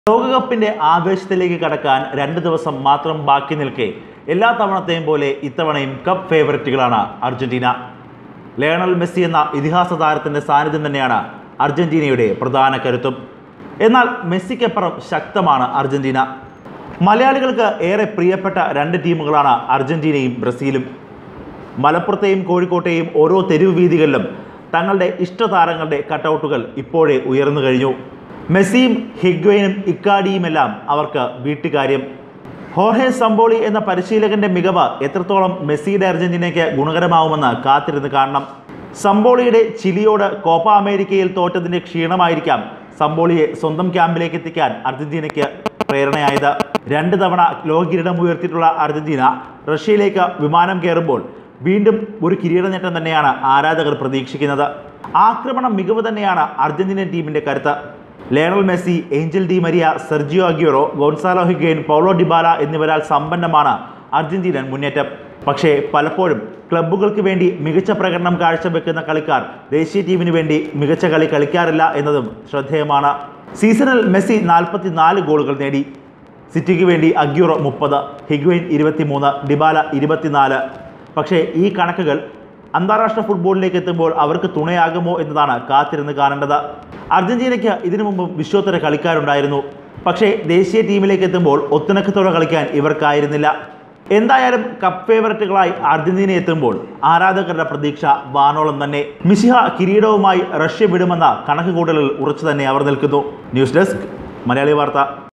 ലോകകപ്പിന്റെ ആവേശത്തിലേക്ക് കടക്കാൻ രണ്ട് ദിവസം മാത്രം ബാക്കി നിൽക്കെ എല്ലാ തവണത്തെയും പോലെ ഇത്തവണയും കപ്പ് ഫേവററ്റുകളാണ് അർജന്റീന ലയണൽ മെസ്സി എന്ന ഇതിഹാസ താരത്തിന്റെ സാന്നിധ്യം തന്നെയാണ് അർജന്റീനയുടെ പ്രധാന കരുത്തും എന്നാൽ മെസ്സിക്കപ്പുറം ശക്തമാണ് അർജന്റീന മലയാളികൾക്ക് ഏറെ പ്രിയപ്പെട്ട രണ്ട് ടീമുകളാണ് അർജന്റീനയും ബ്രസീലും മലപ്പുറത്തെയും കോഴിക്കോട്ടെയും ഓരോ തെരുവ് വീതികളിലും തങ്ങളുടെ ഇഷ്ടതാരങ്ങളുടെ കട്ടൗട്ടുകൾ ഇപ്പോഴേ ഉയർന്നു കഴിഞ്ഞു മെസ്സിയും ഹിഗ്വയും ഇക്കാഡിയുമെല്ലാം അവർക്ക് വീട്ടുകാര്യം ഹോർഹെ സമ്പോളി എന്ന പരിശീലകന്റെ മികവ് എത്രത്തോളം മെസ്സിയുടെ അർജന്റീനയ്ക്ക് ഗുണകരമാവുമെന്ന് കാത്തിരുന്ന് കാണണം സമ്പോളിയുടെ ചിലിയോട് കോപ്പ അമേരിക്കയിൽ തോറ്റതിന്റെ ക്ഷീണമായിരിക്കാം സമ്പോളിയെ സ്വന്തം ക്യാമ്പിലേക്ക് എത്തിക്കാൻ അർജന്റീനയ്ക്ക് പ്രേരണയായത് രണ്ട് തവണ ലോക കിരീടം ഉയർത്തിയിട്ടുള്ള അർജന്റീന റഷ്യയിലേക്ക് വിമാനം കയറുമ്പോൾ വീണ്ടും ഒരു കിരീട നേട്ടം തന്നെയാണ് ആരാധകർ പ്രതീക്ഷിക്കുന്നത് ആക്രമണ മികവ് തന്നെയാണ് അർജന്റീനൻ ടീമിന്റെ കരുത്ത് Lionel Messi Angel Di Maria Sergio Aguero Gonzalo Higuain Paulo Dybala എന്നിവരാൽ സമ്പന്നമാണ് അർജന്റീനൻ മുന്നേറ്റം പക്ഷേ പലപ്പോഴും ക്ലബ്ബുകൾക്ക് വേണ്ടി മികച്ച പ്രകടനം കാഴ്ചവെക്കുന്ന കളിക്കാർ ദേശീയ ടീമിന് വേണ്ടി മികച്ച കളി കളിക്കാറില്ല എന്നതും ശ്രദ്ധേയമാണ് സീസണിൽ മെസ്സി നാൽപ്പത്തിനാല് ഗോളുകൾ നേടി സിറ്റിക്ക് വേണ്ടി അഗ്യൂറോ മുപ്പത് ഹിഗ്വൈൻ ഇരുപത്തിമൂന്ന് ഡിബാല ഇരുപത്തിനാല് പക്ഷേ ഈ കണക്കുകൾ അന്താരാഷ്ട്ര ഫുട്ബോളിലേക്ക് എത്തുമ്പോൾ അവർക്ക് തുണയാകുമോ എന്നതാണ് കാത്തിരുന്ന് കാണേണ്ടത് അർജന്റീനയ്ക്ക് ഇതിനു മുമ്പും വിശ്വോത്തര കളിക്കാരുണ്ടായിരുന്നു പക്ഷേ ദേശീയ ടീമിലേക്ക് എത്തുമ്പോൾ ഒത്തിണക്കത്തോടെ കളിക്കാൻ ഇവർക്കായിരുന്നില്ല എന്തായാലും കപ്പ് ഫേവററ്റുകളായി അർജന്റീന എത്തുമ്പോൾ ആരാധകരുടെ പ്രതീക്ഷ വാനോളം തന്നെ മിശിഹ കിരീടവുമായി റഷ്യ വിടുമെന്ന കണക്കുകൂട്ടലിൽ ഉറച്ചു തന്നെ അവർ നിൽക്കുന്നു ന്യൂസ് ഡെസ്ക് മലയാളി വാർത്ത